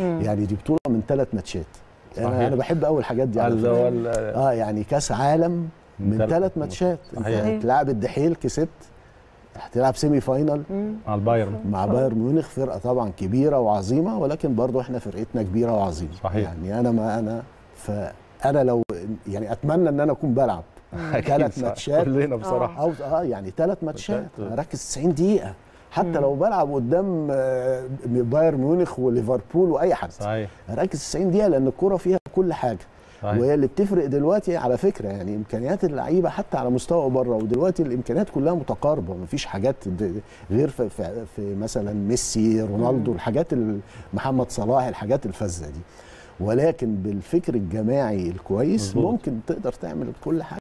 يعني دي بطوله من ثلاث ماتشات صحيح. انا انا بحب قوي الحاجات دي على اللي فكرة. هو ال- اه يعني كاس عالم من تلات- ثلاث ماتشات انت صحيح. هتلاعب الدحيل كسبت هتلعب سيمي فاينل مع البايرن مع بايرن ميونخ فرقه طبعا كبيره وعظيمه ولكن برضو احنا فرقتنا كبيره وعظيمه صحيح. يعني انا ما انا فانا لو يعني اتمنى ان انا اكون بلعب أكيد ثلاث صح. ماتشات كلنا بصراحه او اه يعني ثلاث ماتشات ماتشات. اركز 90 دقيقه حتى لو بلعب قدام آه، بايرن ميونخ وليفربول واي حد صحيح اركز 90 دقيقه لان الكوره فيها كل حاجه صحيح وهي اللي بتفرق دلوقتي على فكره يعني امكانيات اللعيبه حتى على مستوى بره ودلوقتي الامكانيات كلها متقاربه مفيش حاجات د- غير في, في, في مثلا ميسي رونالدو الحاجات ال- محمد صلاح الحاجات الفذه دي ولكن بالفكر الجماعي الكويس مظبوط. ممكن تقدر تعمل كل حاجه